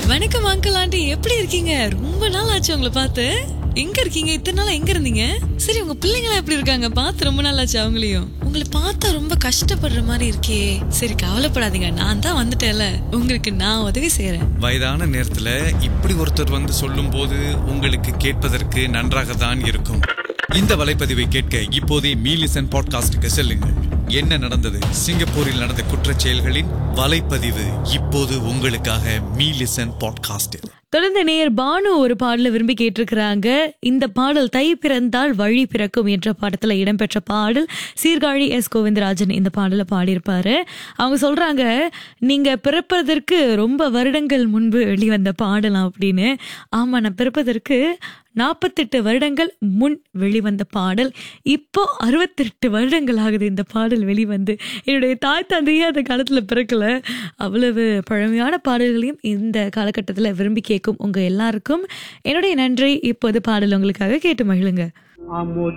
வணக்கம் uncle aunty எப்படி இருக்கீங்க ரொம்ப நாள் ஆச்சு உங்களை பார்த்து எங்க இருக்கீங்க இத்தனை நாளா எங்க இருந்தீங்க சரி உங்க பிள்ளைங்களாம் எப்படி இருக்காங்க பார்த்து ரொம்ப நாள் ஆச்சு அவங்களையும் உங்களை பார்த்தா ரொம்ப கஷ்டப்படுற மாதிரி இருக்கே சரி கவலைப்படாதீங்க நான் தான் வந்துட்டேன்ல உங்களுக்கு நான் உதவி செய்யறேன் வயதான நேரத்துல இப்படி ஒருத்தர் வந்து சொல்லும்போது உங்களுக்கு கேட்பதற்கு நன்றாக தான் இருக்கும் இந்த வலைப்பதிவை கேட்க இப்போதே மீலிசன் பாட்காஸ்டுக்கு செல்லுங்கள் என்ன நடந்தது சிங்கப்பூரில் நடந்த குற்றச் செயல்களின் வலைப்பதிவு இப்போது உங்களுக்காக மீலிசன் பாட்காஸ்டில் தொடர்ந்து நேயர் பானு ஒரு பாடல விரும்பி கேட்டிருக்கிறாங்க இந்த பாடல் தை பிறந்தால் வழி பிறக்கும் என்ற படத்துல இடம்பெற்ற பாடல் சீர்காழி எஸ் கோவிந்தராஜன் இந்த பாடலை பாடியிருப்பாரு அவங்க சொல்றாங்க நீங்க பிறப்பதற்கு ரொம்ப வருடங்கள் முன்பு வெளிவந்த பாடலாம் அப்படின்னு ஆமா நான் பிறப்பதற்கு நாற்பத்தெட்டு வருடங்கள் முன் வெளிவந்த பாடல் இப்போ அறுபத்தெட்டு வருடங்கள் ஆகுது இந்த பாடல் வெளிவந்து என்னுடைய தாய் தந்தையே அந்த காலத்துல பிறக்கல அவ்வளவு பழமையான பாடல்களையும் இந்த காலகட்டத்தில் விரும்பி கேட்கும் உங்க எல்லாருக்கும் என்னுடைய நன்றி இப்போது பாடல் உங்களுக்காக கேட்டு மகிழுங்க அமுத